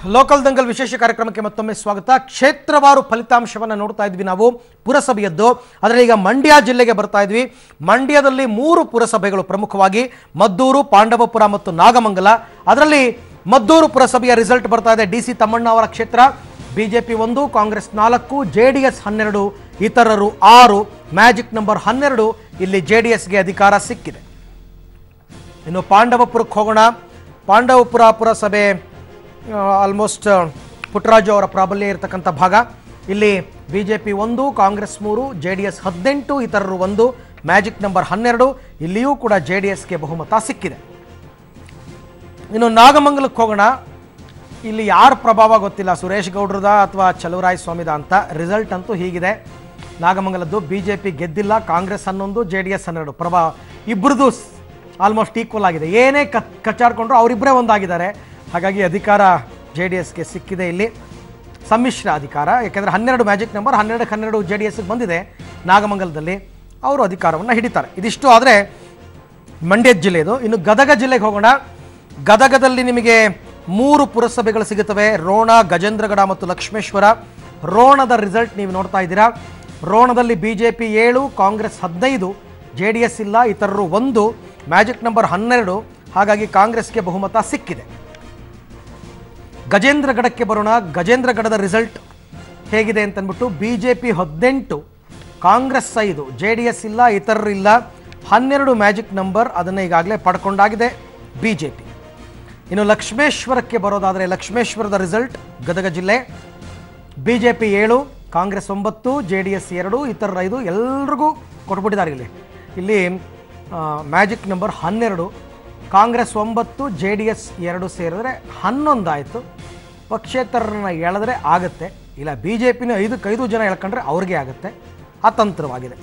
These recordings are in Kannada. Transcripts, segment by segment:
ಲೋಕಲ್ ದಂಗಲ್ ವಿಶೇಷ ಕಾರ್ಯಕ್ರಮಕ್ಕೆ ಮತ್ತೊಮ್ಮೆ ಸ್ವಾಗತ ಕ್ಷೇತ್ರವಾರು ಫಲಿತಾಂಶವನ್ನು ನೋಡ್ತಾ ಇದ್ವಿ ನಾವು ಪುರಸಭೆಯದ್ದು ಅದರಲ್ಲಿ ಈಗ ಮಂಡ್ಯ ಜಿಲ್ಲೆಗೆ ಬರ್ತಾ ಇದ್ವಿ ಮಂಡ್ಯದಲ್ಲಿ ಮೂರು ಪುರಸಭೆಗಳು ಪ್ರಮುಖವಾಗಿ ಮದ್ದೂರು ಪಾಂಡವಪುರ ಮತ್ತು ನಾಗಮಂಗಲ ಅದರಲ್ಲಿ ಮದ್ದೂರು ಪುರಸಭೆಯ ರಿಸಲ್ಟ್ ಬರ್ತಾ ಇದೆ ಡಿ ಸಿ ತಮ್ಮಣ್ಣ ಅವರ ಕ್ಷೇತ್ರ ಬಿಜೆಪಿ ಒಂದು ಕಾಂಗ್ರೆಸ್ ನಾಲ್ಕು ಜೆ ಡಿ ಎಸ್ ಹನ್ನೆರಡು ಇತರರು ಆರು ಮ್ಯಾಜಿಕ್ ನಂಬರ್ ಹನ್ನೆರಡು ಇಲ್ಲಿ ಜೆ ಡಿ ಎಸ್ಗೆ ಅಧಿಕಾರ ಸಿಕ್ಕಿದೆ ಇನ್ನು ಪಾಂಡವಪುರಕ್ಕೆ ಹೋಗೋಣ ಪಾಂಡವಪುರ ಪುರಸಭೆ ಆಲ್ಮೋಸ್ಟ್ ಪುಟ್ಟರಾಜು ಅವರ ಪ್ರಾಬಲ್ಯ ಇರತಕ್ಕಂಥ ಭಾಗ ಇಲ್ಲಿ ಬಿ ಜೆ ಪಿ ಒಂದು ಕಾಂಗ್ರೆಸ್ ಮೂರು ಜೆ ಡಿ ಎಸ್ ಹದಿನೆಂಟು ಇತರರು ಒಂದು ಮ್ಯಾಜಿಕ್ ನಂಬರ್ ಹನ್ನೆರಡು ಇಲ್ಲಿಯೂ ಕೂಡ ಜೆ ಡಿ ಎಸ್ಗೆ ಬಹುಮತ ಸಿಕ್ಕಿದೆ ಇನ್ನು ನಾಗಮಂಗಲಕ್ಕೆ ಹೋಗೋಣ ಇಲ್ಲಿ ಯಾರ ಪ್ರಭಾವ ಗೊತ್ತಿಲ್ಲ ಸುರೇಶ್ ಗೌಡ್ರದ ಅಥವಾ ಚಲುವರಾಯ ಸ್ವಾಮಿದ ಅಂತ ರಿಸಲ್ಟ್ ಅಂತೂ ಹೀಗಿದೆ ನಾಗಮಂಗಲದ್ದು ಬಿ ಜೆ ಪಿ ಗೆದ್ದಿಲ್ಲ ಕಾಂಗ್ರೆಸ್ ಹನ್ನೊಂದು ಜೆ ಡಿ ಎಸ್ ಹನ್ನೆರಡು ಪ್ರಭಾವ ಇಬ್ಬರದು ಆಲ್ಮೋಸ್ಟ್ ಈಕ್ವಲ್ ಆಗಿದೆ ಏನೇ ಕಚ್ ಕಚ್ಚಾಡ್ಕೊಂಡ್ರು ಅವರಿಬ್ಬರೇ ಒಂದಾಗಿದ್ದಾರೆ ಹಾಗಾಗಿ ಅಧಿಕಾರ ಜೆ ಡಿ ಎಸ್ಗೆ ಸಿಕ್ಕಿದೆ ಇಲ್ಲಿ ಸಮ್ಮಿಶ್ರ ಅಧಿಕಾರ ಯಾಕೆಂದರೆ ಹನ್ನೆರಡು ಮ್ಯಾಜಿಕ್ ನಂಬರ್ ಹನ್ನೆರಡಕ್ಕೆ ಹನ್ನೆರಡು ಜೆ ಡಿ ಎಸ್ಗೆ ಬಂದಿದೆ ನಾಗಮಂಗಲದಲ್ಲಿ ಅವರು ಅಧಿಕಾರವನ್ನು ಹಿಡಿತಾರೆ ಇದಿಷ್ಟು ಆದರೆ ಮಂಡ್ಯ ಜಿಲ್ಲೆದು ಇನ್ನು ಗದಗ ಜಿಲ್ಲೆಗೆ ಹೋಗೋಣ ಗದಗದಲ್ಲಿ ನಿಮಗೆ ಮೂರು ಪುರಸಭೆಗಳು ಸಿಗುತ್ತವೆ ರೋಣ ಗಜೇಂದ್ರಗಡ ಮತ್ತು ಲಕ್ಷ್ಮೇಶ್ವರ ರೋಣದ ರಿಸಲ್ಟ್ ನೀವು ನೋಡ್ತಾ ಇದ್ದೀರಾ ರೋಣದಲ್ಲಿ ಬಿ ಜೆ ಪಿ ಏಳು ಕಾಂಗ್ರೆಸ್ ಹದಿನೈದು ಜೆ ಡಿ ಎಸ್ ಇಲ್ಲ ಇತರರು ಒಂದು ಮ್ಯಾಜಿಕ್ ನಂಬರ್ ಹನ್ನೆರಡು ಹಾಗಾಗಿ ಕಾಂಗ್ರೆಸ್ಗೆ ಬಹುಮತ ಸಿಕ್ಕಿದೆ ಗಜೇಂದ್ರಗಡಕ್ಕೆ ಬರೋಣ ಗಜೇಂದ್ರಗಡದ ರಿಸಲ್ಟ್ ಹೇಗಿದೆ ಅಂತಂದ್ಬಿಟ್ಟು ಬಿ ಜೆ ಪಿ ಹದಿನೆಂಟು ಕಾಂಗ್ರೆಸ್ ಐದು ಜೆ ಡಿ ಎಸ್ ಇಲ್ಲ ಇತರರು ಇಲ್ಲ ಹನ್ನೆರಡು ಮ್ಯಾಜಿಕ್ ನಂಬರ್ ಅದನ್ನು ಈಗಾಗಲೇ ಪಡ್ಕೊಂಡಾಗಿದೆ ಬಿ ಜೆ ಪಿ ಇನ್ನು ಲಕ್ಷ್ಮೇಶ್ವರಕ್ಕೆ ಬರೋದಾದರೆ ಲಕ್ಷ್ಮೇಶ್ವರದ ರಿಸಲ್ಟ್ ಗದಗ ಜಿಲ್ಲೆ ಬಿ ಜೆ ಪಿ ಏಳು ಕಾಂಗ್ರೆಸ್ ಒಂಬತ್ತು ಜೆ ಡಿ ಎಸ್ ಎರಡು ಇತರರ ಐದು ಎಲ್ರಿಗೂ ಕೊಟ್ಬಿಟ್ಟಿದ್ದಾರೆ ಇಲ್ಲಿ ಇಲ್ಲಿ ಮ್ಯಾಜಿಕ್ ನಂಬರ್ ಹನ್ನೆರಡು ಕಾಂಗ್ರೆಸ್ ಒಂಬತ್ತು ಜೆ ಡಿ ಎಸ್ ಎರಡು ಸೇರಿದ್ರೆ ಹನ್ನೊಂದಾಯಿತು ಪಕ್ಷೇತರರನ್ನ ಎಳೆದ್ರೆ ಆಗುತ್ತೆ ಇಲ್ಲ ಬಿ ಜೆ ಪಿನ ಐದಕ್ಕೆ ಐದು ಜನ ಎಳ್ಕೊಂಡ್ರೆ ಅವ್ರಿಗೆ ಆಗುತ್ತೆ ಅತಂತ್ರವಾಗಿದೆ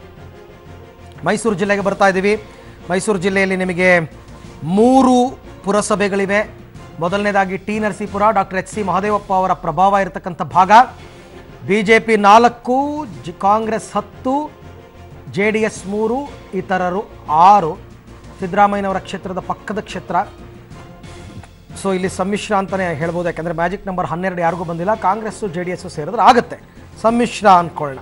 ಮೈಸೂರು ಜಿಲ್ಲೆಗೆ ಬರ್ತಾ ಇದ್ದೀವಿ ಮೈಸೂರು ಜಿಲ್ಲೆಯಲ್ಲಿ ನಿಮಗೆ ಮೂರು ಪುರಸಭೆಗಳಿವೆ ಮೊದಲನೇದಾಗಿ T Narasipura doctor H C Mahadevappa ಅವರ ಪ್ರಭಾವ ಇರತಕ್ಕಂಥ ಭಾಗ ಬಿ ಜೆ ಪಿ ನಾಲ್ಕು ಜಿ ಕಾಂಗ್ರೆಸ್ ಹತ್ತು ಜೆ ಡಿ ಎಸ್ ಮೂರು ಇತರರು ಆರು ಸಿದ್ದರಾಮಯ್ಯನವರ ಕ್ಷೇತ್ರದ ಪಕ್ಕದ ಕ್ಷೇತ್ರ ಸೊ ಇಲ್ಲಿ ಸಮ್ಮಿಶ್ರ ಅಂತಲೇ ಹೇಳ್ಬೋದು ಯಾಕಂದರೆ ಮ್ಯಾಜಿಕ್ ನಂಬರ್ ಹನ್ನೆರಡು ಯಾರಿಗೂ ಬಂದಿಲ್ಲ ಕಾಂಗ್ರೆಸ್ಸು ಜೆ ಡಿ ಎಸ್ಸು ಸೇರಿದ್ರೆ ಆಗುತ್ತೆ ಸಮ್ಮಿಶ್ರ ಅಂದ್ಕೊಳ್ಳೋಣ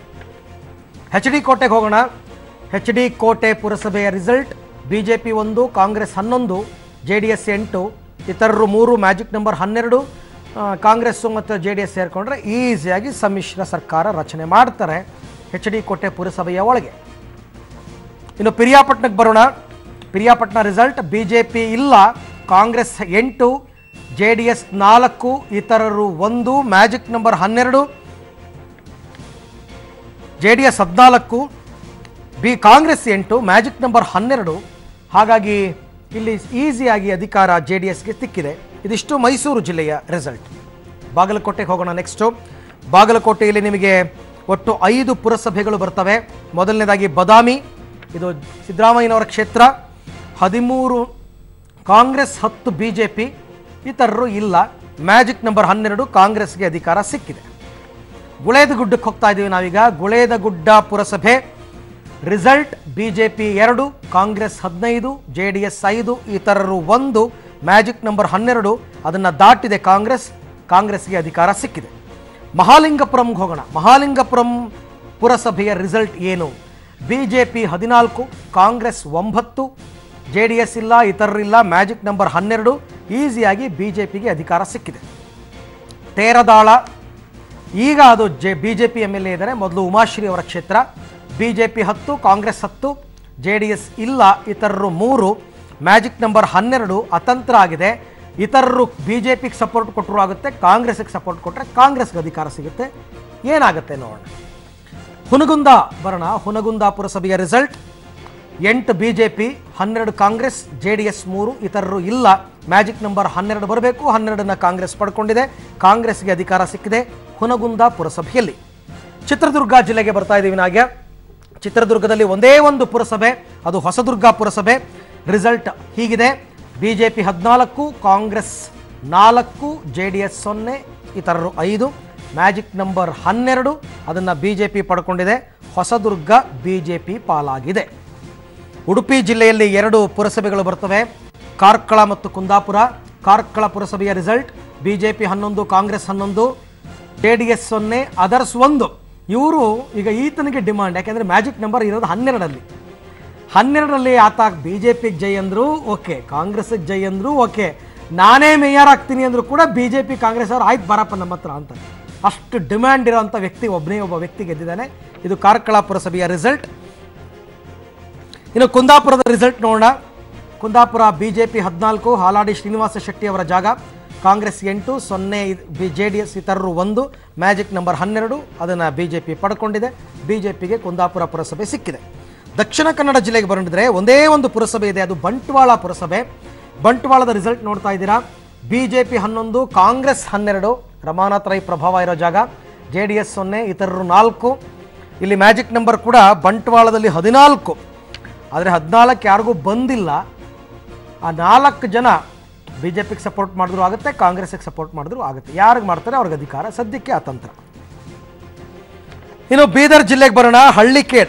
ಎಚ್ ಡಿ ಕೋಟೆಗೆ ಹೋಗೋಣ ಎಚ್ ಡಿ ಕೋಟೆ ಪುರಸಭೆಯ ರಿಸಲ್ಟ್ ಬಿ ಜೆ ಪಿ ಒಂದು ಕಾಂಗ್ರೆಸ್ ಹನ್ನೊಂದು ಜೆ ಡಿ ಎಸ್ ಎಂಟು ಇತರರು ಮೂರು ಮ್ಯಾಜಿಕ್ ನಂಬರ್ ಹನ್ನೆರಡು ಆ, ಕಾಂಗ್ರೆಸ್ಸು ಮತ್ತು ಜೆ ಡಿ ಎಸ್ ಸೇರಿಕೊಂಡ್ರೆ ಈಸಿಯಾಗಿ ಸಮ್ಮಿಶ್ರ ಸರ್ಕಾರ ರಚನೆ ಮಾಡ್ತಾರೆ ಎಚ್ ಡಿ ಕೋಟೆ ಪುರಸಭೆಯ ಒಳಗೆ ಇನ್ನು ಪಿರಿಯಾಪಟ್ಟಣಕ್ಕೆ ಬರೋಣ Piriyapatna result B J P ಇಲ್ಲ ಕಾಂಗ್ರೆಸ್ ಎಂಟು ಜೆ ಡಿ ಎಸ್ ನಾಲ್ಕು ಇತರರು ಒಂದು ಮ್ಯಾಜಿಕ್ ನಂಬರ್ ಹನ್ನೆರಡು ಜೆ ಡಿ ಎಸ್ ಹದಿನಾಲ್ಕು ಬಿ ಕಾಂಗ್ರೆಸ್ ಎಂಟು ಮ್ಯಾಜಿಕ್ ನಂಬರ್ ಹನ್ನೆರಡು ಹಾಗಾಗಿ ಇಲ್ಲಿ ಈಸಿಯಾಗಿ ಅಧಿಕಾರ ಜೆ ಡಿ ಎಸ್ಗೆ ಸಿಕ್ಕಿದೆ ಇದಿಷ್ಟು ಮೈಸೂರು ಜಿಲ್ಲೆಯ ರಿಸಲ್ಟ್ ಬಾಗಲಕೋಟೆಗೆ ಹೋಗೋಣ ನೆಕ್ಸ್ಟು ಬಾಗಲಕೋಟೆಯಲ್ಲಿ ನಿಮಗೆ ಒಟ್ಟು ಐದು ಪುರಸಭೆಗಳು ಬರ್ತವೆ ಮೊದಲನೇದಾಗಿ ಬದಾಮಿ ಇದು ಸಿದ್ದರಾಮಯ್ಯನವರ ಕ್ಷೇತ್ರ ಹದಿಮೂರು ಕಾಂಗ್ರೆಸ್ ಹತ್ತು ಬಿ ಜೆ ಪಿ ಇತರರು ಇಲ್ಲ ಮ್ಯಾಜಿಕ್ ನಂಬರ್ ಹನ್ನೆರಡು ಕಾಂಗ್ರೆಸ್ಗೆ ಅಧಿಕಾರ ಸಿಕ್ಕಿದೆ ಗುಳೇದಗುಡ್ಡಕ್ಕೆ ಹೋಗ್ತಾ ಇದ್ದೀವಿ ನಾವೀಗ ಗುಳೇದಗುಡ್ಡ ಪುರಸಭೆ ರಿಸಲ್ಟ್ ಬಿ ಜೆ ಪಿ ಎರಡು ಕಾಂಗ್ರೆಸ್ ಹದಿನೈದು ಜೆ ಡಿ ಎಸ್ ಐದು ಇತರರು ಒಂದು ಮ್ಯಾಜಿಕ್ ನಂಬರ್ ಹನ್ನೆರಡು ಅದನ್ನು ದಾಟಿದೆ ಕಾಂಗ್ರೆಸ್ ಕಾಂಗ್ರೆಸ್ಗೆ ಅಧಿಕಾರ ಸಿಕ್ಕಿದೆ ಮಹಾಲಿಂಗಪುರಂಗೆ ಹೋಗೋಣ ಮಹಾಲಿಂಗಪುರಂ ಪುರಸಭೆಯ ರಿಸಲ್ಟ್ ಏನು ಬಿ ಜೆ ಪಿ ಹದಿನಾಲ್ಕು ಕಾಂಗ್ರೆಸ್ ಒಂಬತ್ತು ಜೆ ಡಿ ಎಸ್ ಇಲ್ಲ ಇತರರಿಲ್ಲ ಮ್ಯಾಜಿಕ್ ನಂಬರ್ ಹನ್ನೆರಡು ಈಸಿಯಾಗಿ ಬಿ ಜೆ ಪಿಗೆ ಅಧಿಕಾರ ಸಿಕ್ಕಿದೆ ತೇರದಾಳ ಈಗ ಅದು J B J P M L A ಇದ್ದಾರೆ ಮೊದಲು ಉಮಾಶ್ರೀ ಅವರ ಕ್ಷೇತ್ರ ಬಿ ಜೆ ಪಿ ಹತ್ತು ಕಾಂಗ್ರೆಸ್ ಹತ್ತು ಜೆ ಡಿ ಎಸ್ ಇಲ್ಲ ಇತರರು ಮೂರು ಮ್ಯಾಜಿಕ್ ನಂಬರ್ ಹನ್ನೆರಡು ಅತಂತ್ರ ಆಗಿದೆ ಇತರರು ಬಿ ಜೆ ಪಿಗೆ ಸಪೋರ್ಟ್ ಕೊಟ್ಟರು ಆಗುತ್ತೆ ಕಾಂಗ್ರೆಸ್ಗೆ ಸಪೋರ್ಟ್ ಕೊಟ್ಟರೆ ಕಾಂಗ್ರೆಸ್ಗೆ ಅಧಿಕಾರ ಸಿಗುತ್ತೆ ಏನಾಗುತ್ತೆ ನೋಡೋಣ ಹುನಗುಂದ ಬರೋಣ ಹುನಗುಂದ ಪುರಸಭೆಯ ರಿಸಲ್ಟ್ ಎಂಟು ಬಿ ಜೆ ಪಿ ಹನ್ನೆರಡು ಕಾಂಗ್ರೆಸ್ ಜೆ ಡಿ ಎಸ್ ಮೂರು ಇತರರು ಇಲ್ಲ ಮ್ಯಾಜಿಕ್ ನಂಬರ್ ಹನ್ನೆರಡು ಬರಬೇಕು ಹನ್ನೆರಡನ್ನ ಕಾಂಗ್ರೆಸ್ ಪಡ್ಕೊಂಡಿದೆ ಕಾಂಗ್ರೆಸ್ಗೆ ಅಧಿಕಾರ ಸಿಕ್ಕಿದೆ ಹುನಗುಂದ ಪುರಸಭೆಯಲ್ಲಿ ಚಿತ್ರದುರ್ಗ ಜಿಲ್ಲೆಗೆ ಬರ್ತಾ ಇದ್ದೀವಿ ನಾಗೆ ಚಿತ್ರದುರ್ಗದಲ್ಲಿ ಒಂದೇ ಒಂದು ಪುರಸಭೆ ಅದು ಹೊಸದುರ್ಗ ಪುರಸಭೆ ರಿಸಲ್ಟ್ ಹೀಗಿದೆ ಬಿ ಜೆ ಪಿ ಹದಿನಾಲ್ಕು ಕಾಂಗ್ರೆಸ್ ನಾಲ್ಕು ಜೆ ಡಿ ಎಸ್ ಸೊನ್ನೆ ಇತರರು ಐದು ಮ್ಯಾಜಿಕ್ ನಂಬರ್ ಹನ್ನೆರಡು ಅದನ್ನು ಬಿ ಜೆ ಪಿ ಪಡ್ಕೊಂಡಿದೆ ಹೊಸದುರ್ಗ ಬಿ ಜೆ ಪಿ ಪಾಲಾಗಿದೆ ಉಡುಪಿ ಜಿಲ್ಲೆಯಲ್ಲಿ ಎರಡು ಪುರಸಭೆಗಳು ಬರ್ತವೆ ಕಾರ್ಕಳ ಮತ್ತು ಕುಂದಾಪುರ ಕಾರ್ಕಳ ಪುರಸಭೆಯ ರಿಸಲ್ಟ್ ಬಿ ಜೆ ಪಿ ಹನ್ನೊಂದು ಕಾಂಗ್ರೆಸ್ ಹನ್ನೊಂದು ಜೆ ಡಿ ಎಸ್ ಸೊನ್ನೆ ಅದರ್ಸ್ ಒಂದು ಇವರು ಈಗ ಈತನಿಗೆ ಡಿಮಾಂಡ್ ಯಾಕೆಂದರೆ ಮ್ಯಾಜಿಕ್ ನಂಬರ್ ಇರೋದು ಹನ್ನೆರಡರಲ್ಲಿ ಹನ್ನೆರಡರಲ್ಲಿ ಆತ ಬಿ ಜೆ ಪಿಗೆ ಜೈ ಅಂದರು ಓಕೆ ಕಾಂಗ್ರೆಸ್ಗೆ ಜೈ ಅಂದರು ಓಕೆ ನಾನೇ ಮೇಯರ್ ಆಗ್ತೀನಿ ಅಂದರೂ ಕೂಡ ಬಿ ಜೆ ಪಿ ಕಾಂಗ್ರೆಸ್ ಅವರು ಆಯ್ತು ಬರಪ್ಪ ನಮ್ಮ ಹತ್ರ ಅಂತ ಅಷ್ಟು ಡಿಮ್ಯಾಂಡ್ ಇರೋಂಥ ವ್ಯಕ್ತಿ ಒಬ್ಬನೇ ಒಬ್ಬ ವ್ಯಕ್ತಿ ಗೆದ್ದಿದ್ದಾನೆ ಇದು ಕಾರ್ಕಳ ಪುರಸಭೆಯ ರಿಸಲ್ಟ್ ಇನ್ನು ಕುಂದಾಪುರದ ರಿಸಲ್ಟ್ ನೋಡೋಣ ಕುಂದಾಪುರ ಬಿ ಜೆ ಪಿ ಹದಿನಾಲ್ಕು ಹಾಲಾಡಿ ಶ್ರೀನಿವಾಸ ಶೆಟ್ಟಿ ಅವರ ಜಾಗ ಕಾಂಗ್ರೆಸ್ ಎಂಟು ಸೊನ್ನೆ ಬಿ ಜೆ ಡಿ ಎಸ್ ಇತರರು ಒಂದು ಮ್ಯಾಜಿಕ್ ನಂಬರ್ ಹನ್ನೆರಡು ಅದನ್ನು ಬಿ ಜೆ ಪಿ ಪಡ್ಕೊಂಡಿದೆ ಬಿ ಜೆ ಪಿಗೆ ಕುಂದಾಪುರ ಪುರಸಭೆ ಸಿಕ್ಕಿದೆ ದಕ್ಷಿಣ ಕನ್ನಡ ಜಿಲ್ಲೆಗೆ ಬಂದಿದ್ರೆ ಒಂದೇ ಒಂದು ಪುರಸಭೆ ಇದೆ ಅದು ಬಂಟ್ವಾಳ ಪುರಸಭೆ ಬಂಟ್ವಾಳದ ರಿಸಲ್ಟ್ ನೋಡ್ತಾ ಇದ್ದೀರಾ ಬಿ ಜೆ ಪಿ ಹನ್ನೊಂದು ಕಾಂಗ್ರೆಸ್ ಹನ್ನೆರಡು ರಮಾನಾಥ್ ರೈ ಪ್ರಭಾವ ಇರೋ ಜಾಗ ಜೆ ಡಿ ಎಸ್ ಸೊನ್ನೆ ಇತರರು ನಾಲ್ಕು ಇಲ್ಲಿ ಮ್ಯಾಜಿಕ್ ನಂಬರ್ ಕೂಡ ಬಂಟ್ವಾಳದಲ್ಲಿ ಹದಿನಾಲ್ಕು ಆದರೆ ಹದಿನಾಲ್ಕು ಯಾರಿಗೂ ಬಂದಿಲ್ಲ ಆ ನಾಲ್ಕು ಜನ ಬಿ ಜೆ ಪಿಗೆ ಸಪೋರ್ಟ್ ಮಾಡಿದ್ರು ಆಗುತ್ತೆ ಕಾಂಗ್ರೆಸ್ಗೆ ಸಪೋರ್ಟ್ ಮಾಡಿದ್ರು ಆಗುತ್ತೆ ಯಾರಿಗೆ ಮಾಡ್ತಾರೆ ಅವ್ರಿಗೆ ಅಧಿಕಾರ ಸದ್ಯಕ್ಕೆ ಆ ತಂತ್ರ ಇನ್ನು ಬೀದರ್ ಜಿಲ್ಲೆಗೆ ಬರೋಣ ಹಳ್ಳಿಕೇಡ್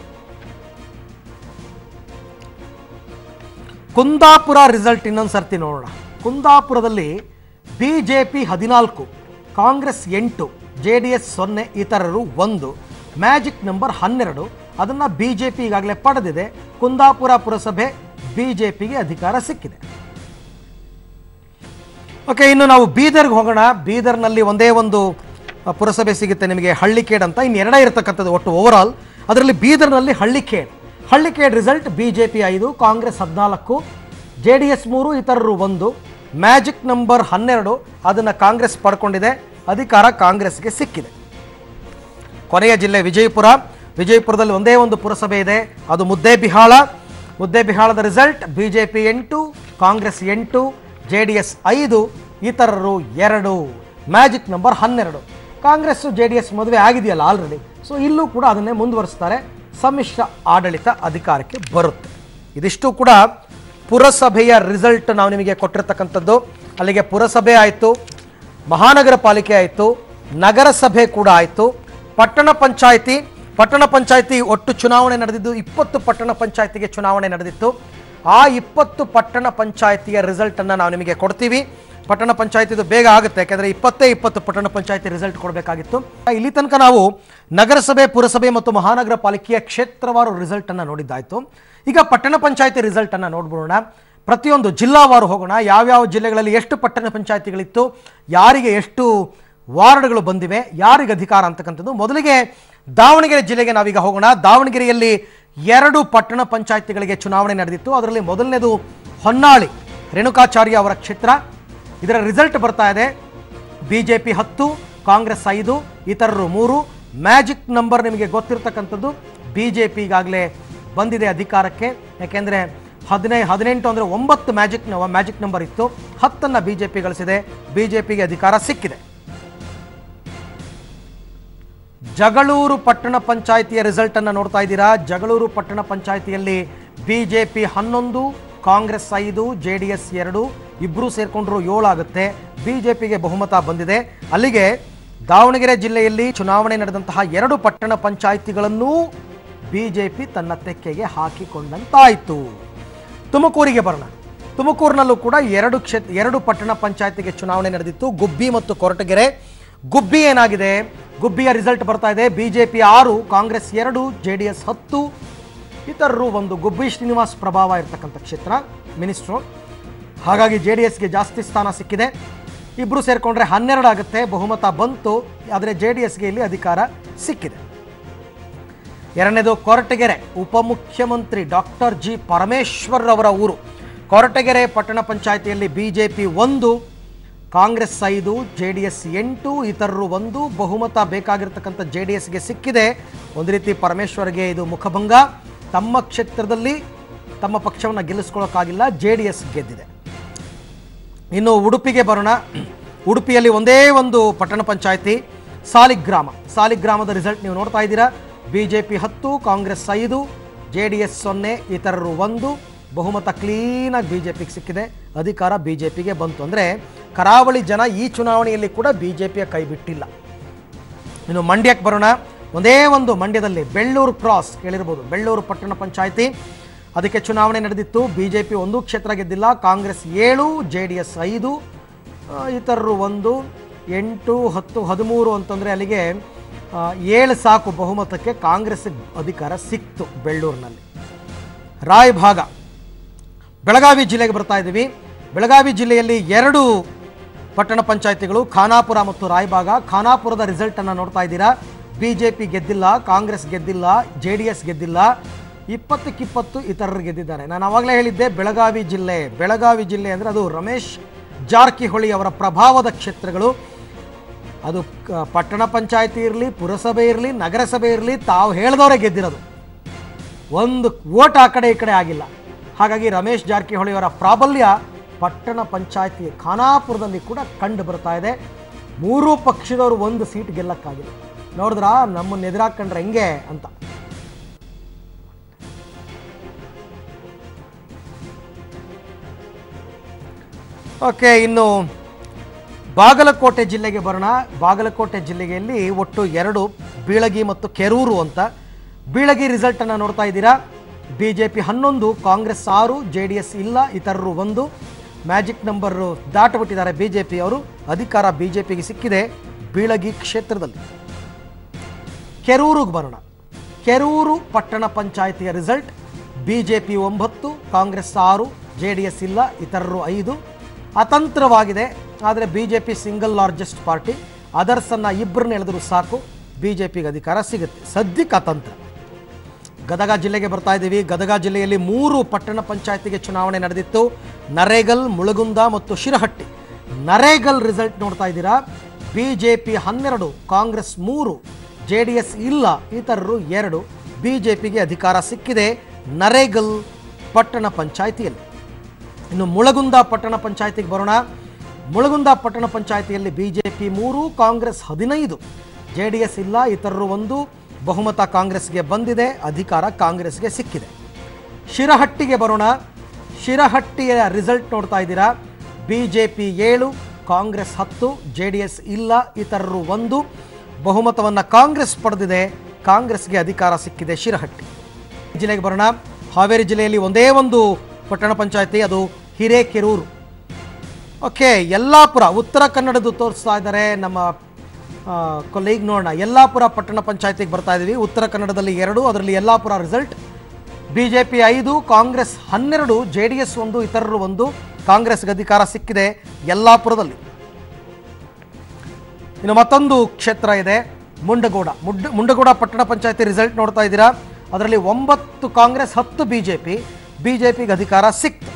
ಕುಂದಾಪುರ ರಿಸಲ್ಟ್ ಇನ್ನೊಂದು ಸರ್ತಿ ನೋಡೋಣ ಕುಂದಾಪುರದಲ್ಲಿ ಬಿ ಜೆ ಪಿ ಹದಿನಾಲ್ಕು ಕಾಂಗ್ರೆಸ್ ಎಂಟು ಜೆ ಡಿ ಎಸ್ ಸೊನ್ನೆ ಇತರರು ಒಂದು ಮ್ಯಾಜಿಕ್ ನಂಬರ್ ಹನ್ನೆರಡು ಅದನ್ನು ಬಿ ಜೆ ಪಿ ಈಗಾಗಲೇ ಪಡೆದಿದೆ ಕುಂದಾಪುರ ಪುರಸಭೆ ಬಿ ಜೆ ಪಿಗೆ ಅಧಿಕಾರ ಸಿಕ್ಕಿದೆ ಓಕೆ ಇನ್ನು ನಾವು ಬೀದರ್ಗೆ ಹೋಗೋಣ ಬೀದರ್ನಲ್ಲಿ ಒಂದೇ ಒಂದು ಅ, ಪುರಸಭೆ ಸಿಗುತ್ತೆ ನಿಮಗೆ ಹಳ್ಳಿಕೇಡ್ ಅಂತ ಇನ್ನು ಎರಡೇ ಇರತಕ್ಕಂಥದ್ದು ಒಟ್ಟು ಓವರ್ ಆಲ್ ಅದರಲ್ಲಿ ಬೀದರ್ನಲ್ಲಿ Hallikhed Hallikhed result B J P ಐದು ಕಾಂಗ್ರೆಸ್ ಹದಿನಾಲ್ಕು ಜೆ ಡಿ ಎಸ್ ಮೂರು ಇತರರು ಒಂದು ಮ್ಯಾಜಿಕ್ ನಂಬರ್ ಹನ್ನೆರಡು ಅದನ್ನು ಕಾಂಗ್ರೆಸ್ ಪಡ್ಕೊಂಡಿದೆ ಅಧಿಕಾರ ಕಾಂಗ್ರೆಸ್ಗೆ ಸಿಕ್ಕಿದೆ ಕೊನೆಯ ಜಿಲ್ಲೆ ವಿಜಯಪುರ ವಿಜಯಪುರದಲ್ಲಿ ಒಂದೇ ಒಂದು ಪುರಸಭೆ ಇದೆ ಅದು ಮುದ್ದೇಬಿಹಾಳ ಮುದ್ದೇಬಿಹಾಳದ ರಿಸಲ್ಟ್ ಬಿ ಜೆ ಪಿ ಎಂಟು ಕಾಂಗ್ರೆಸ್ ಎಂಟು ಜೆ ಡಿ ಎಸ್ ಐದು ಇತರರು ಎರಡು ಮ್ಯಾಜಿಕ್ ನಂಬರ್ ಹನ್ನೆರಡು ಕಾಂಗ್ರೆಸ್ಸು ಜೆ ಡಿ ಎಸ್ ಮದುವೆ ಆಗಿದೆಯಲ್ಲ ಆಲ್ರೆಡಿ ಸೊ ಇಲ್ಲೂ ಕೂಡ ಅದನ್ನೇ ಮುಂದುವರಿಸ್ತಾರೆ ಸಮ್ಮಿಶ್ರ ಆಡಳಿತ ಅಧಿಕಾರಕ್ಕೆ ಬರುತ್ತೆ ಇದಿಷ್ಟು ಕೂಡ ಪುರಸಭೆಯ ರಿಸಲ್ಟ್ ನಾವು ನಿಮಗೆ ಕೊಟ್ಟಿರ್ತಕ್ಕಂಥದ್ದು ಅಲ್ಲಿಗೆ ಪುರಸಭೆ ಆಯಿತು ಮಹಾನಗರ ಪಾಲಿಕೆ ಆಯಿತು ನಗರಸಭೆ ಕೂಡ ಆಯಿತು ಪಟ್ಟಣ ಪಂಚಾಯಿತಿ ಪಟ್ಟಣ ಪಂಚಾಯಿತಿ ಒಟ್ಟು ಚುನಾವಣೆ ನಡೆದಿದ್ದು ಇಪ್ಪತ್ತು ಪಟ್ಟಣ ಪಂಚಾಯಿತಿಗೆ ಚುನಾವಣೆ ನಡೆದಿತ್ತು ಆ ಇಪ್ಪತ್ತು ಪಟ್ಟಣ ಪಂಚಾಯಿತಿಯ ರಿಸಲ್ಟನ್ನು ನಾವು ನಿಮಗೆ ಕೊಡ್ತೀವಿ ಪಟ್ಟಣ ಪಂಚಾಯತಿದು ಬೇಗ ಆಗುತ್ತೆ ಯಾಕೆಂದರೆ ಇಪ್ಪತ್ತೇ ಇಪ್ಪತ್ತು ಪಟ್ಟಣ ಪಂಚಾಯತಿ ರಿಸಲ್ಟ್ ಕೊಡಬೇಕಾಗಿತ್ತು ಇಲ್ಲಿ ತನಕ ನಾವು ನಗರಸಭೆ ಪುರಸಭೆ ಮತ್ತು ಮಹಾನಗರ ಪಾಲಿಕೆಯ ಕ್ಷೇತ್ರವಾರು ರಿಸಲ್ಟನ್ನು ನೋಡಿದ್ದಾಯಿತು ಈಗ ಪಟ್ಟಣ ಪಂಚಾಯತಿ ರಿಸಲ್ಟನ್ನು ನೋಡ್ಬಿಡೋಣ ಪ್ರತಿಯೊಂದು ಜಿಲ್ಲಾವಾರು ಹೋಗೋಣ ಯಾವ್ಯಾವ ಜಿಲ್ಲೆಗಳಲ್ಲಿ ಎಷ್ಟು ಪಟ್ಟಣ ಪಂಚಾಯತಿಗಳಿತ್ತು ಯಾರಿಗೆ ಎಷ್ಟು ವಾರ್ಡ್ಗಳು ಬಂದಿವೆ ಯಾರಿಗೆ ಅಧಿಕಾರ ಅಂತಕ್ಕಂಥದ್ದು ಮೊದಲಿಗೆ ದಾವಣಗೆರೆ ಜಿಲ್ಲೆಗೆ ನಾವೀಗ ಹೋಗೋಣ ದಾವಣಗೆರೆಯಲ್ಲಿ ಎರಡು ಪಟ್ಟಣ ಪಂಚಾಯತಿಗಳಿಗೆ ಚುನಾವಣೆ ನಡೆದಿತ್ತು ಅದರಲ್ಲಿ ಮೊದಲನೇದು ಹೊನ್ನಾಳಿ ರೇಣುಕಾಚಾರ್ಯ ಅವರ ಕ್ಷೇತ್ರ ಇದರ ರಿಸಲ್ಟ್ ಬರ್ತಾ ಇದೆ ಬಿ ಜೆ ಪಿ ಹತ್ತು ಕಾಂಗ್ರೆಸ್ ಐದು ಇತರರು ಮೂರು ಮ್ಯಾಜಿಕ್ ನಂಬರ್ ನಿಮಗೆ ಗೊತ್ತಿರತಕ್ಕಂಥದ್ದು ಬಿ ಜೆ ಪಿ ಈಗಾಗಲೇ ಬಂದಿದೆ ಅಧಿಕಾರಕ್ಕೆ ಯಾಕೆಂದರೆ ಹದಿನೈ ಹದಿನೆಂಟು ಅಂದರೆ ಒಂಬತ್ತು ಮ್ಯಾಜಿಕ್ ಮ್ಯಾಜಿಕ್ ನಂಬರ್ ಇತ್ತು ಹತ್ತನ್ನು ಬಿ ಜೆ ಪಿ ಗಳಿಸಿದೆ ಬಿ ಜೆ ಪಿಗೆ ಅಧಿಕಾರ ಸಿಕ್ಕಿದೆ ಜಗಳೂರು ಪಟ್ಟಣ ಪಂಚಾಯಿತಿಯ ರಿಸಲ್ಟ್ ಅನ್ನು ನೋಡ್ತಾ ಇದ್ದೀರಾ ಜಗಳೂರು ಪಟ್ಟಣ ಪಂಚಾಯಿತಿಯಲ್ಲಿ ಬಿಜೆಪಿ ಹನ್ನೊಂದು ಕಾಂಗ್ರೆಸ್ ಐದು ಜೆ ಡಿ ಎಸ್ ಎರಡು ಇಬ್ಬರು ಸೇರ್ಕೊಂಡ್ರು ಏಳು ಆಗುತ್ತೆ ಬಿಜೆಪಿಗೆ ಬಹುಮತ ಬಂದಿದೆ ಅಲ್ಲಿಗೆ ದಾವಣಗೆರೆ ಜಿಲ್ಲೆಯಲ್ಲಿ ಚುನಾವಣೆ ನಡೆದಂತಹ ಎರಡು ಪಟ್ಟಣ ಪಂಚಾಯಿತಿಗಳನ್ನೂ ಬಿಜೆಪಿ ತನ್ನ ತೆಕ್ಕೆಗೆ ಹಾಕಿಕೊಂಡಂತಾಯಿತು ತುಮಕೂರಿಗೆ ಬರೋಣ ತುಮಕೂರಿನಲ್ಲೂ ಕೂಡ ಎರಡು ಕ್ಷೇತ್ರ ಎರಡು ಪಟ್ಟಣ ಪಂಚಾಯತಿಗೆ ಚುನಾವಣೆ ನಡೆದಿತ್ತು ಗುಬ್ಬಿ ಮತ್ತು ಕೊರಟಗೆರೆ ಗುಬ್ಬಿ ಏನಾಗಿದೆ ಗುಬ್ಬಿಯ ರಿಸಲ್ಟ್ ಬರ್ತಾ ಇದೆ ಬಿಜೆಪಿ ಆರು ಕಾಂಗ್ರೆಸ್ ಎರಡು ಜೆ ಡಿ ಎಸ್ ಹತ್ತು ಇತರರು ಒಂದು ಗುಬ್ಬಿ ಶ್ರೀನಿವಾಸ್ ಪ್ರಭಾವ ಇರತಕ್ಕಂಥ ಕ್ಷೇತ್ರ ಮಿನಿಸ್ಟ್ರು ಹಾಗಾಗಿ ಜೆ ಡಿ ಎಸ್ಗೆ ಜಾಸ್ತಿ ಸ್ಥಾನ ಸಿಕ್ಕಿದೆ ಇಬ್ಬರು ಸೇರಿಕೊಂಡ್ರೆ ಹನ್ನೆರಡು ಆಗುತ್ತೆ ಬಹುಮತ ಬಂತು ಆದರೆ ಜೆ ಡಿ ಎಸ್ಗೆ ಇಲ್ಲಿ ಅಧಿಕಾರ ಸಿಕ್ಕಿದೆ ಎರಡನೇದು ಕೊರಟಗೆರೆ ಉಪಮುಖ್ಯಮಂತ್ರಿ ಡಾಕ್ಟರ್ ಜಿ ಪರಮೇಶ್ವರ್ ಅವರ ಊರು ಕೊರಟಗೆರೆ ಪಟ್ಟಣ ಪಂಚಾಯಿತಿಯಲ್ಲಿ ಬಿಜೆಪಿ ಒಂದು ಕಾಂಗ್ರೆಸ್ ಐದು ಜೆ ಡಿ ಎಸ್ ಎಂಟು ಇತರರು ಒಂದು ಬಹುಮತ ಬೇಕಾಗಿರ್ತಕ್ಕಂಥ ಜೆ ಡಿ ಎಸ್ಗೆ ಸಿಕ್ಕಿದೆ ಒಂದು ರೀತಿ ಪರಮೇಶ್ವರ್ಗೆ ಇದು ಮುಖಭಂಗ ತಮ್ಮ ಕ್ಷೇತ್ರದಲ್ಲಿ ತಮ್ಮ ಪಕ್ಷವನ್ನು ಗೆಲ್ಲಿಸ್ಕೊಳ್ಳೋಕ್ಕಾಗಿಲ್ಲ ಜೆ ಡಿ ಎಸ್ ಗೆದ್ದಿದೆ ಇನ್ನು ಉಡುಪಿಗೆ ಬರೋಣ ಉಡುಪಿಯಲ್ಲಿ ಒಂದೇ ಒಂದು ಪಟ್ಟಣ ಪಂಚಾಯಿತಿ ಸಾಲಿಗ್ರಾಮ ಸಾಲಿಗ್ರಾಮದ ರಿಸಲ್ಟ್ ನೀವು ನೋಡ್ತಾ ಇದ್ದೀರಾ ಬಿ ಜೆ ಪಿ ಹತ್ತು ಕಾಂಗ್ರೆಸ್ ಐದು ಜೆ ಡಿ ಎಸ್ ಸೊನ್ನೆ ಇತರರು ಒಂದು ಬಹುಮತ ಕ್ಲೀನಾಗಿ ಬಿ ಜೆ ಪಿಗೆ ಸಿಕ್ಕಿದೆ ಅಧಿಕಾರ ಬಿ ಜೆ ಪಿಗೆ ಬಂತು ಅಂದರೆ ಕರಾವಳಿ ಜನ ಈ ಚುನಾವಣೆಯಲ್ಲಿ ಕೂಡ ಬಿ ಜೆ ಪಿಯ ಕೈ ಬಿಟ್ಟಿಲ್ಲ ಇನ್ನು ಮಂಡ್ಯಕ್ಕೆ ಬರೋಣ ಒಂದೇ ಒಂದು ಮಂಡ್ಯದಲ್ಲಿ ಬೆಳ್ಳೂರು ಕ್ರಾಸ್ ಕೇಳಿರ್ಬೋದು ಬೆಳ್ಳೂರು ಪಟ್ಟಣ ಪಂಚಾಯಿತಿ ಅದಕ್ಕೆ ಚುನಾವಣೆ ನಡೆದಿತ್ತು ಬಿ ಜೆ ಪಿ ಒಂದು ಕ್ಷೇತ್ರ ಗೆದ್ದಿಲ್ಲ ಕಾಂಗ್ರೆಸ್ ಏಳು ಜೆ ಡಿ ಎಸ್ ಐದು ಆ, ಇತರರು ಒಂದು ಎಂಟು ಹತ್ತು ಹದಿಮೂರು ಅಂತಂದರೆ ಅಲ್ಲಿಗೆ ಆ, ಏಳು ಸಾಕು ಬಹುಮತಕ್ಕೆ ಕಾಂಗ್ರೆಸ್ ಅಧಿಕಾರ ಸಿಕ್ತು ಬೆಳ್ಳೂರಿನಲ್ಲಿ ರಾಯಭಾಗ ಬೆಳಗಾವಿ ಜಿಲ್ಲೆಗೆ ಬರ್ತಾ ಇದ್ದೀವಿ ಬೆಳಗಾವಿ ಜಿಲ್ಲೆಯಲ್ಲಿ ಎರಡು ಪಟ್ಟಣ ಪಂಚಾಯತಿಗಳು ಖಾನಾಪುರ ಮತ್ತು ರಾಯಬಾಗ ಖಾನಾಪುರದ ರಿಸಲ್ಟನ್ನು ನೋಡ್ತಾ ಇದ್ದೀರಾ ಬಿ ಜೆ ಪಿ ಗೆದ್ದಿಲ್ಲ ಕಾಂಗ್ರೆಸ್ ಗೆದ್ದಿಲ್ಲ ಜೆ ಡಿ ಎಸ್ ಗೆದ್ದಿಲ್ಲ ಇಪ್ಪತ್ತಕ್ಕಿಪ್ಪತ್ತು ಇತರರು ಗೆದ್ದಿದ್ದಾರೆ ನಾನು ಆವಾಗಲೇ ಹೇಳಿದ್ದೆ ಬೆಳಗಾವಿ ಜಿಲ್ಲೆ ಬೆಳಗಾವಿ ಜಿಲ್ಲೆ ಅಂದರೆ ಅದು ರಮೇಶ್ ಜಾರಕಿಹೊಳಿ ಅವರ ಪ್ರಭಾವದ ಕ್ಷೇತ್ರಗಳು ಅದು ಕ- ಪಟ್ಟಣ ಪಂಚಾಯತಿ ಇರಲಿ ಪುರಸಭೆ ಇರಲಿ ನಗರಸಭೆ ಇರಲಿ ತಾವು ಹೇಳಿದವರೇ ಗೆದ್ದಿರೋದು ಒಂದು ಓಟ್ ಆ ಕಡೆ ಈ ಕಡೆ ಆಗಿಲ್ಲ ಹಾಗಾಗಿ ರಮೇಶ್ ಜಾರಕಿಹೊಳಿ ಅವರ ಪ್ರಾಬಲ್ಯ ಪಟ್ಟಣ ಪಂಚಾಯತಿ ಖಾನಾಪುರದಲ್ಲಿ ಕೂಡ ಕಂಡು ಬರ್ತಾ ಇದೆ ಮೂರೂ ಪಕ್ಷದವರು ಒಂದು ಸೀಟ್ ಗೆಲ್ಲಕ್ಕಾಗಿಲ್ಲ ನೋಡಿದ್ರಾ ನಮ್ಮನ್ನ ಎದುರಾಕೊಂಡ್ರೆ ಹೆಂಗೆ ಅಂತ ಓಕೆ ಇನ್ನು ಬಾಗಲಕೋಟೆ ಜಿಲ್ಲೆಗೆ ಬರೋಣ ಬಾಗಲಕೋಟೆ ಜಿಲ್ಲೆಯಲ್ಲಿ ಒಟ್ಟು ಎರಡು ಬೀಳಗಿ ಮತ್ತು ಕೆರೂರು ಅಂತ ಬೀಳಗಿ ರಿಸಲ್ಟನ್ನು ನೋಡ್ತಾ ಇದ್ದೀರಾ ಬಿ ಜೆ ಪಿ ಹನ್ನೊಂದು ಕಾಂಗ್ರೆಸ್ ಆರು ಜೆ ಡಿ ಎಸ್ ಇಲ್ಲ ಇತರರು ಒಂದು ಮ್ಯಾಜಿಕ್ ನಂಬರ್ ದಾಟಬಿಟ್ಟಿದ್ದಾರೆ ಬಿ ಜೆ ಪಿಯವರು ಅಧಿಕಾರ ಬಿ ಜೆ ಪಿಗೆ ಸಿಕ್ಕಿದೆ ಬೀಳಗಿ ಕ್ಷೇತ್ರದಲ್ಲಿ ಕೆರೂರಿಗೆ ಬರೋಣ ಕೆರೂರು ಪಟ್ಟಣ ಪಂಚಾಯಿತಿಯ ರಿಸಲ್ಟ್ ಬಿ ಜೆ ಪಿ ಒಂಬತ್ತು ಕಾಂಗ್ರೆಸ್ ಆರು ಜೆ ಡಿ ಎಸ್ ಇಲ್ಲ ಇತರರು ಐದು ಅತಂತ್ರವಾಗಿದೆ ಆದರೆ B J P single largest party ಅದರ್ಸನ್ನು ಇಬ್ಬರನ್ನ ಎಳೆದರೂ ಸಾಕು ಬಿ ಜೆ ಪಿಗೆ ಅಧಿಕಾರ ಸಿಗುತ್ತೆ ಸದ್ಯಕ್ಕೆ ಅತಂತ್ರ ಗದಗ ಜಿಲ್ಲೆಗೆ ಬರ್ತಾ ಇದ್ದೀವಿ ಗದಗ ಜಿಲ್ಲೆಯಲ್ಲಿ ಮೂರು ಪಟ್ಟಣ ಪಂಚಾಯತಿಗೆ ಚುನಾವಣೆ ನಡೆದಿತ್ತು ನರೇಗಲ್ ಮುಳಗುಂದ ಮತ್ತು ಶಿರಹಟ್ಟಿ ನರೇಗಲ್ ರಿಸಲ್ಟ್ ನೋಡ್ತಾ ಇದ್ದೀರಾ ಬಿ ಜೆ ಪಿ ಹನ್ನೆರಡು ಕಾಂಗ್ರೆಸ್ ಮೂರು ಜೆ ಡಿ ಎಸ್ ಇಲ್ಲ ಇತರರು ಎರಡು ಬಿ ಜೆ ಪಿಗೆ ಅಧಿಕಾರ ಸಿಕ್ಕಿದೆ ನರೇಗಲ್ ಪಟ್ಟಣ ಪಂಚಾಯಿತಿಯಲ್ಲಿ ಇನ್ನು ಮುಳಗುಂದ ಪಟ್ಟಣ ಪಂಚಾಯತಿಗೆ ಬರೋಣ ಮುಳಗುಂದ ಪಟ್ಟಣ ಪಂಚಾಯತಿಯಲ್ಲಿ ಬಿ ಜೆ ಪಿ ಮೂರು ಕಾಂಗ್ರೆಸ್ ಹದಿನೈದು ಜೆ ಡಿ ಎಸ್ ಇಲ್ಲ ಇತರರು ಒಂದು ಬಹುಮತ ಕಾಂಗ್ರೆಸ್ಗೆ ಬಂದಿದೆ ಅಧಿಕಾರ ಕಾಂಗ್ರೆಸ್ಗೆ ಸಿಕ್ಕಿದೆ ಶಿರಹಟ್ಟಿಗೆ ಬರೋಣ ಶಿರಹಟ್ಟಿಯ ರಿಸಲ್ಟ್ ನೋಡ್ತಾ ಇದ್ದೀರಾ ಬಿ ಜೆ ಪಿ ಏಳು ಕಾಂಗ್ರೆಸ್ ಹತ್ತು ಜೆ ಡಿ ಎಸ್ ಇಲ್ಲ ಇತರರು ಒಂದು ಬಹುಮತವನ್ನು ಕಾಂಗ್ರೆಸ್ ಪಡೆದಿದೆ ಕಾಂಗ್ರೆಸ್ಗೆ ಅಧಿಕಾರ ಸಿಕ್ಕಿದೆ ಶಿರಹಟ್ಟಿ ಜಿಲ್ಲೆಗೆ ಬರೋಣ ಹಾವೇರಿ ಜಿಲ್ಲೆಯಲ್ಲಿ ಒಂದೇ ಒಂದು ಪಟ್ಟಣ ಪಂಚಾಯತಿ ಅದು ಹಿರೇಕೆರೂರು ಓಕೆ ಯಲ್ಲಾಪುರ ಉತ್ತರ ಕನ್ನಡದ್ದು ತೋರಿಸ್ತಾ ಇದ್ದಾರೆ ನಮ್ಮ ಕೊಲೀಗ್ ನೋಡೋಣ ಯಲ್ಲಾಪುರ ಪಟ್ಟಣ ಪಂಚಾಯತಿಗೆ ಬರ್ತಾ ಇದ್ದೀವಿ ಉತ್ತರ ಕನ್ನಡದಲ್ಲಿ ಎರಡು ಅದರಲ್ಲಿ Yellapur result B J P ಐದು ಕಾಂಗ್ರೆಸ್ ಹನ್ನೆರಡು ಜೆ ಡಿ ಎಸ್ ಒಂದು ಇತರರು ಒಂದು ಕಾಂಗ್ರೆಸ್ಗೆ ಅಧಿಕಾರ ಸಿಕ್ಕಿದೆ ಯಲ್ಲಾಪುರದಲ್ಲಿ ಇನ್ನು ಮತ್ತೊಂದು ಕ್ಷೇತ್ರ ಇದೆ ಮುಂಡಗೋಡ ಮುಡ್ ಮುಂಡಗೋಡ ಪಟ್ಟಣ ಪಂಚಾಯತಿ ರಿಸಲ್ಟ್ ನೋಡ್ತಾ ಇದ್ದೀರಾ ಅದರಲ್ಲಿ ಒಂಬತ್ತು ಕಾಂಗ್ರೆಸ್ ಹತ್ತು B J P B J ಪಿಗೆ ಅಧಿಕಾರ ಸಿಕ್ತು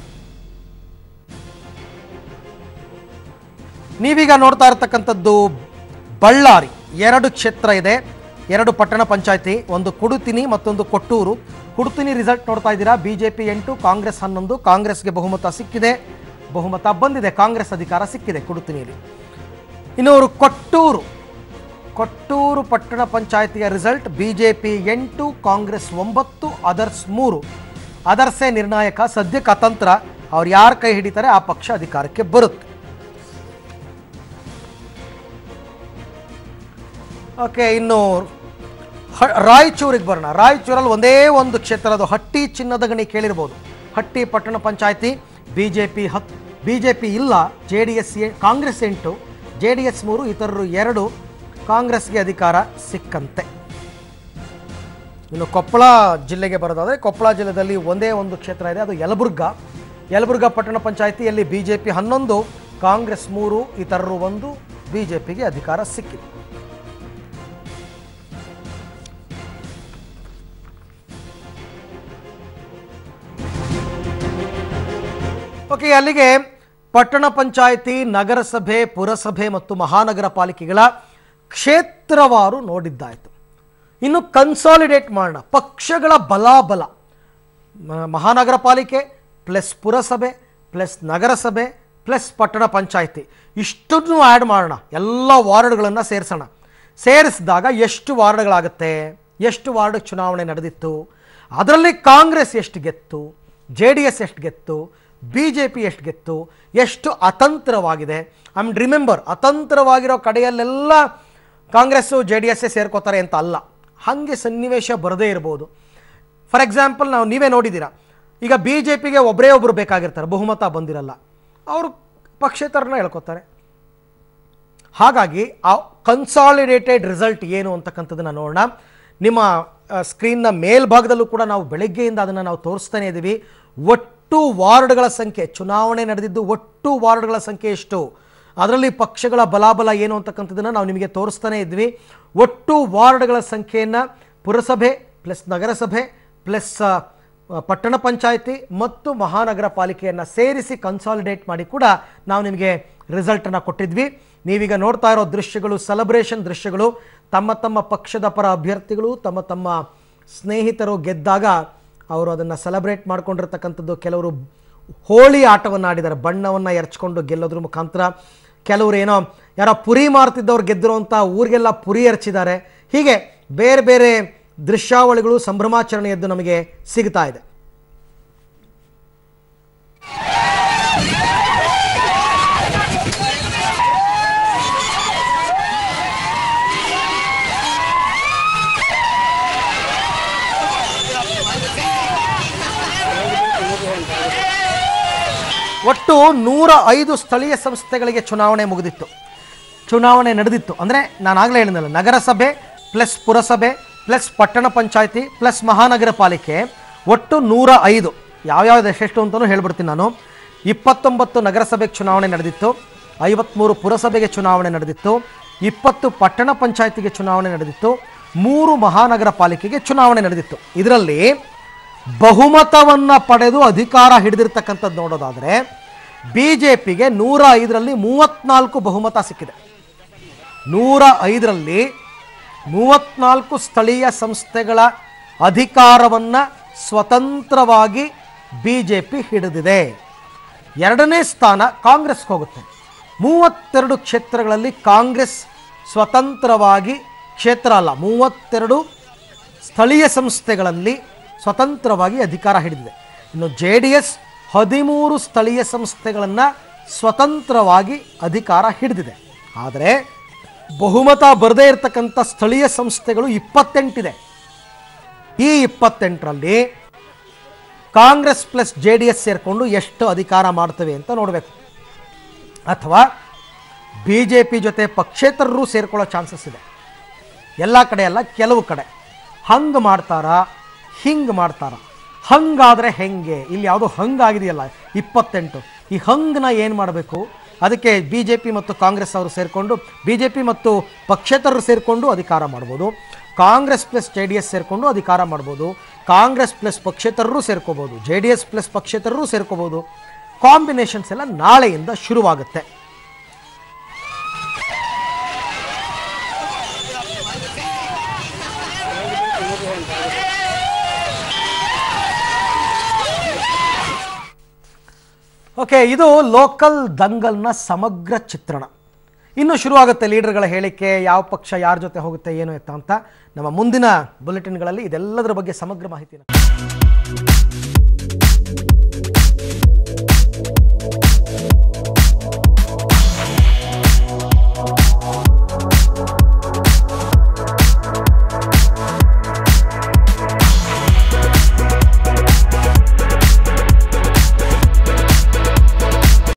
ನೀವೀಗ ನೋಡ್ತಾ ಇರತಕ್ಕಂಥದ್ದು ಬಳ್ಳಾರಿ ಎರಡು ಕ್ಷೇತ್ರ ಇದೆ ಎರಡು ಪಟ್ಟಣ ಪಂಚಾಯತಿ ಒಂದು ಕುಡುತಿನಿ ಮತ್ತೊಂದು ಕೊಟ್ಟೂರು ಕುಡುತಿನಿ ರಿಸಲ್ಟ್ ನೋಡ್ತಾ ಇದ್ದೀರಾ ಬಿ ಜೆ ಪಿ ಎಂಟು ಕಾಂಗ್ರೆಸ್ ಹನ್ನೊಂದು ಕಾಂಗ್ರೆಸ್ಗೆ ಬಹುಮತ ಸಿಕ್ಕಿದೆ ಬಹುಮತ ಬಂದಿದೆ ಕಾಂಗ್ರೆಸ್ ಅಧಿಕಾರ ಸಿಕ್ಕಿದೆ ಕುಡುತಿನಿಯಲ್ಲಿ ಇನ್ನು ಅವರು ಕೊಟ್ಟೂರು ಕೊಟ್ಟೂರು ಪಟ್ಟಣ ಪಂಚಾಯತಿಯ ರಿಸಲ್ಟ್ ಬಿ ಜೆ ಪಿ ಎಂಟು ಕಾಂಗ್ರೆಸ್ ಒಂಬತ್ತು ಅದರ್ಸ್ ಮೂರು ಅದರ್ಸೇ ನಿರ್ಣಾಯಕ ಸದ್ಯಕ್ಕೆ ಅತಂತ್ರ ಅವ್ರು ಯಾರು ಕೈ ಹಿಡಿತಾರೆ ಆ ಪಕ್ಷ ಅಧಿಕಾರಕ್ಕೆ ಬರುತ್ತೆ ಓಕೆ ಇನ್ನು ಹ- ರಾಯಚೂರಿಗೆ ಬರೋಣ ರಾಯಚೂರಲ್ಲಿ ಒಂದೇ ಒಂದು ಕ್ಷೇತ್ರ ಅದು ಹಟ್ಟಿ ಚಿನ್ನದ ಗಣಿ ಕೇಳಿರ್ಬೋದು ಹಟ್ಟಿ ಪಟ್ಟಣ ಪಂಚಾಯತಿ ಬಿ ಜೆ ಪಿ ಹತ್ ಬಿ ಜೆ ಪಿ ಇಲ್ಲ ಜೆ ಡಿ ಎಸ್ ಕಾಂಗ್ರೆಸ್ ಎಂಟು ಜೆ ಡಿ ಎಸ್ ಮೂರು ಇತರರು ಎರಡು ಕಾಂಗ್ರೆಸ್ಗೆ ಅಧಿಕಾರ ಸಿಕ್ಕಂತೆ ಇನ್ನು ಕೊಪ್ಪಳ ಜಿಲ್ಲೆಗೆ ಬರೋದಾದರೆ ಕೊಪ್ಪಳ ಜಿಲ್ಲೆಯಲ್ಲಿ ಒಂದೇ ಒಂದು ಕ್ಷೇತ್ರ ಇದೆ ಅದು ಯಲಬುರ್ಗ ಯಲಬುರ್ಗ ಪಟ್ಟಣ ಪಂಚಾಯತಿಯಲ್ಲಿ ಬಿ ಜೆ ಪಿ ಹನ್ನೊಂದು ಕಾಂಗ್ರೆಸ್ ಮೂರು ಇತರರು ಒಂದು ಬಿ ಜೆ ಪಿಗೆ ಅಧಿಕಾರ ಸಿಕ್ಕಿದೆ ಓಕೆ ಅಲ್ಲಿಗೆ ಪಟ್ಟಣ ಪಂಚಾಯಿತಿ ನಗರಸಭೆ ಪುರಸಭೆ ಮತ್ತು ಮಹಾನಗರ ಪಾಲಿಕೆಗಳ ಕ್ಷೇತ್ರವಾರು ನೋಡಿದ್ದಾಯಿತು ಇನ್ನು ಕನ್ಸಾಲಿಡೇಟ್ ಮಾಡೋಣ ಪಕ್ಷಗಳ ಬಲಾಬಲ ಮ- ಮಹಾನಗರ ಪಾಲಿಕೆ ಪ್ಲಸ್ ಪುರಸಭೆ ಪ್ಲಸ್ ನಗರಸಭೆ ಪ್ಲಸ್ ಪಟ್ಟಣ ಪಂಚಾಯಿತಿ ಇಷ್ಟನ್ನು ಆ್ಯಡ್ ಮಾಡೋಣ ಎಲ್ಲ ವಾರ್ಡ್ಗಳನ್ನು ಸೇರಿಸೋಣ ಸೇರಿಸಿದಾಗ ಎಷ್ಟು ವಾರ್ಡ್ಗಳಾಗುತ್ತೆ ಎಷ್ಟು ವಾರ್ಡ್ ಚುನಾವಣೆ ನಡೆದಿತ್ತು ಅದರಲ್ಲಿ ಕಾಂಗ್ರೆಸ್ ಎಷ್ಟು ಗೆತ್ತು ಜೆ ಡಿ ಎಸ್ ಎಷ್ಟು ಗೆತ್ತು ಬಿ ಜೆ ಪಿ ಎಷ್ಟು ಗೆತ್ತು ಎಷ್ಟು ಅತಂತ್ರವಾಗಿದೆ ಐ ಮೀನ್ ರಿಮೆಂಬರ್ ಅತಂತ್ರವಾಗಿರೋ ಕಡೆಯಲ್ಲೆಲ್ಲ ಕಾಂಗ್ರೆಸ್ಸು ಜೆ ಡಿ ಎಸ್ಸೇ ಸೇರ್ಕೋತಾರೆ ಅಂತ ಅಲ್ಲ ಹಾಗೆ ಸನ್ನಿವೇಶ ಬರದೇ ಇರ್ಬೋದು ಫಾರ್ ಎಕ್ಸಾಂಪಲ್ ನಾವು ನೀವೇ ನೋಡಿದ್ದೀರಾ ಈಗ ಬಿ ಜೆ ಪಿಗೆ ಒಬ್ಬರೇ ಒಬ್ಬರು ಬೇಕಾಗಿರ್ತಾರೆ ಬಹುಮತ ಬಂದಿರಲ್ಲ ಅವರು ಪಕ್ಷೇತರನ್ನ ಹೇಳ್ಕೊತಾರೆ ಹಾಗಾಗಿ ಆ ಕನ್ಸಾಲಿಡೇಟೆಡ್ ರಿಸಲ್ಟ್ ಏನು ಅಂತಕ್ಕಂಥದ್ದನ್ನು ನೋಡೋಣ ನಿಮ್ಮ ಆ, ಸ್ಕ್ರೀನ್ನ ಮೇಲ್ಭಾಗದಲ್ಲೂ ಕೂಡ ನಾವು ಬೆಳಗ್ಗೆಯಿಂದ ಅದನ್ನು ನಾವು ತೋರಿಸ್ತಾನೆ ಇದ್ದೀವಿ ಒಟ್ಟು ವಾರ್ಡ್ಗಳ ಸಂಖ್ಯೆ ಚುನಾವಣೆ ನಡೆದಿದ್ದು ಒಟ್ಟು ವಾರ್ಡ್ಗಳ ಸಂಖ್ಯೆ ಎಷ್ಟು ಅದರಲ್ಲಿ ಪಕ್ಷಗಳ ಬಲಾಬಲ ಏನು ಅಂತಕ್ಕಂಥದ್ದನ್ನು ನಾವು ನಿಮಗೆ ತೋರಿಸ್ತಾನೆ ಇದ್ವಿ ಒಟ್ಟು ವಾರ್ಡ್ಗಳ ಸಂಖ್ಯೆಯನ್ನು ಪುರಸಭೆ ಪ್ಲಸ್ ನಗರಸಭೆ ಪ್ಲಸ್ ಪಟ್ಟಣ ಪಂಚಾಯಿತಿ ಮತ್ತು ಮಹಾನಗರ ಪಾಲಿಕೆಯನ್ನು ಸೇರಿಸಿ ಕನ್ಸಾಲಿಡೇಟ್ ಮಾಡಿ ಕೂಡ ನಾವು ನಿಮಗೆ ರಿಸಲ್ಟನ್ನು ಕೊಟ್ಟಿದ್ವಿ ನೀವೀಗ ನೋಡ್ತಾ ಇರೋ ದೃಶ್ಯಗಳು ಸೆಲೆಬ್ರೇಷನ್ ದೃಶ್ಯಗಳು ತಮ್ಮ ತಮ್ಮ ಪಕ್ಷದ ಪರ ಅಭ್ಯರ್ಥಿಗಳು ತಮ್ಮ ತಮ್ಮ ಸ್ನೇಹಿತರು ಗೆದ್ದಾಗ ಅವರು ಅದನ್ನು ಸೆಲೆಬ್ರೇಟ್ ಮಾಡ್ಕೊಂಡಿರ್ತಕ್ಕಂಥದ್ದು ಕೆಲವರು ಹೋಳಿ ಆಟವನ್ನು ಆಡಿದ್ದಾರೆ ಬಣ್ಣವನ್ನು ಎರಚ್ಕೊಂಡು ಗೆಲ್ಲೋದ್ರ ಮುಖಾಂತರ ಕೆಲವರು ಏನೋ ಯಾರೋ ಪುರಿ ಮಾರ್ತಿದ್ದವ್ರು ಗೆದ್ದರು ಅಂತ ಊರಿಗೆಲ್ಲ ಪುರಿ ಎರಚಿದ್ದಾರೆ ಹೀಗೆ ಬೇರೆ ಬೇರೆ ದೃಶ್ಯಾವಳಿಗಳು ಸಂಭ್ರಮಾಚರಣೆಯದ್ದು ನಮಗೆ ಸಿಗ್ತಾ ಇದೆ ಒಟ್ಟು ನೂರ ಐದು ಸ್ಥಳೀಯ ಸಂಸ್ಥೆಗಳಿಗೆ ಚುನಾವಣೆ ಮುಗಿದಿತ್ತು ಚುನಾವಣೆ ನಡೆದಿತ್ತು ಅಂದರೆ ನಾನು ಆಗಲೇ ಹೇಳಿದ್ನಲ್ಲ ನಗರಸಭೆ ಪ್ಲಸ್ ಪುರಸಭೆ ಪ್ಲಸ್ ಪಟ್ಟಣ ಪಂಚಾಯತಿ ಪ್ಲಸ್ ಮಹಾನಗರ ಪಾಲಿಕೆ ಒಟ್ಟು ನೂರ ಐದು ಯಾವ್ಯಾವ್ದು ಎಷ್ಟೆಷ್ಟು ಅಂತಲೂ ಹೇಳ್ಬಿಡ್ತೀನಿ ನಾನು ಇಪ್ಪತ್ತೊಂಬತ್ತು ನಗರಸಭೆಗೆ ಚುನಾವಣೆ ನಡೆದಿತ್ತು ಐವತ್ತ್ಮೂರು ಪುರಸಭೆಗೆ ಚುನಾವಣೆ ನಡೆದಿತ್ತು ಇಪ್ಪತ್ತು ಪಟ್ಟಣ ಪಂಚಾಯತಿಗೆ ಚುನಾವಣೆ ನಡೆದಿತ್ತು ಮೂರು ಮಹಾನಗರ ಪಾಲಿಕೆಗೆ ಚುನಾವಣೆ ನಡೆದಿತ್ತು ಇದರಲ್ಲಿ ಬಹುಮತವನ್ನ ಪಡೆದು ಅಧಿಕಾರ ಹಿಡಿದಿರ್ತಕ್ಕಂಥದ್ದು ನೋಡೋದಾದರೆ ಬಿ ಜೆ ಪಿಗೆ ನೂರ ಐದರಲ್ಲಿ ಮೂವತ್ನಾಲ್ಕು ಬಹುಮತ ಸಿಕ್ಕಿದೆ ನೂರ ಐದರಲ್ಲಿ ಮೂವತ್ನಾಲ್ಕು ಸ್ಥಳೀಯ ಸಂಸ್ಥೆಗಳ ಅಧಿಕಾರವನ್ನು ಸ್ವತಂತ್ರವಾಗಿ ಬಿ ಜೆ ಪಿ ಹಿಡಿದಿದೆ ಎರಡನೇ ಸ್ಥಾನ ಕಾಂಗ್ರೆಸ್ಗೆ ಹೋಗುತ್ತೆ ಮೂವತ್ತೆರಡು ಕ್ಷೇತ್ರಗಳಲ್ಲಿ ಕಾಂಗ್ರೆಸ್ ಸ್ವತಂತ್ರವಾಗಿ ಕ್ಷೇತ್ರ ಅಲ್ಲ ಮೂವತ್ತೆರಡು ಸ್ಥಳೀಯ ಸಂಸ್ಥೆಗಳಲ್ಲಿ ಸ್ವತಂತ್ರವಾಗಿ ಅಧಿಕಾರ ಹಿಡಿದಿದೆ ಇನ್ನು ಜೆ ಡಿ ಎಸ್ ಹದಿಮೂರು ಸ್ಥಳೀಯ ಸಂಸ್ಥೆಗಳನ್ನು ಸ್ವತಂತ್ರವಾಗಿ ಅಧಿಕಾರ ಹಿಡಿದಿದೆ ಆದರೆ ಬಹುಮತ ಬರದೇ ಇರತಕ್ಕಂಥ ಸ್ಥಳೀಯ ಸಂಸ್ಥೆಗಳು ಇಪ್ಪತ್ತೆಂಟಿದೆ ಈ ಇಪ್ಪತ್ತೆಂಟರಲ್ಲಿ Congress plus J D S ಸೇರಿಕೊಂಡು ಎಷ್ಟು ಅಧಿಕಾರ ಮಾಡ್ತವೆ ಅಂತ ನೋಡಬೇಕು ಅಥವಾ ಬಿ ಜೆ ಪಿ ಜೊತೆ ಪಕ್ಷೇತರರು ಸೇರ್ಕೊಳ್ಳೋ ಚಾನ್ಸಸ್ ಇದೆ ಎಲ್ಲ ಕಡೆ ಅಲ್ಲ ಕೆಲವು ಕಡೆ ಹಂಗೆ ಮಾಡ್ತಾರಾ ಹಿಂಗೆ ಮಾಡ್ತಾರ ಹಂಗಾದರೆ ಹೆಂಗೆ ಇಲ್ಲಿ ಯಾವುದೋ ಹಂಗಾಗಿದೆಯಲ್ಲ ಇಪ್ಪತ್ತೆಂಟು ಈ ಹಂಗನ್ನ ಏನು ಮಾಡಬೇಕು ಅದಕ್ಕೆ ಬಿ ಜೆ ಪಿ ಮತ್ತು ಕಾಂಗ್ರೆಸ್ ಅವರು ಸೇರಿಕೊಂಡು ಬಿ ಜೆ ಪಿ ಮತ್ತು ಪಕ್ಷೇತರರು ಸೇರಿಕೊಂಡು ಅಧಿಕಾರ ಮಾಡ್ಬೋದು Congress plus J D S ಸೇರಿಕೊಂಡು ಅಧಿಕಾರ ಮಾಡ್ಬೋದು ಕಾಂಗ್ರೆಸ್ ಪ್ಲಸ್ ಪಕ್ಷೇತರರು ಸೇರ್ಕೋಬೋದು ಜೆ ಡಿ ಎಸ್ ಪ್ಲಸ್ ಪಕ್ಷೇತರರು ಸೇರ್ಕೋಬೋದು ಕಾಂಬಿನೇಷನ್ಸ್ ಎಲ್ಲ ನಾಳೆಯಿಂದ ಶುರುವಾಗುತ್ತೆ ಓಕೆ ಇದು ಲೋಕಲ್ ದಂಗಲ್ನ ಸಮಗ್ರ ಚಿತ್ರಣ ಇನ್ನು ಶುರುವಾಗುತ್ತೆ ಲೀಡರ್ಗಳ ಹೇಳಿಕೆ ಯಾವ ಪಕ್ಷ ಯಾರ ಜೊತೆ ಹೋಗುತ್ತೆ ಏನು ಎತ್ತ ಅಂತ ನಮ್ಮ ಮುಂದಿನ ಬುಲೆಟಿನ್ಗಳಲ್ಲಿ ಇದೆಲ್ಲದರ ಬಗ್ಗೆ ಸಮಗ್ರ ಮಾಹಿತಿನ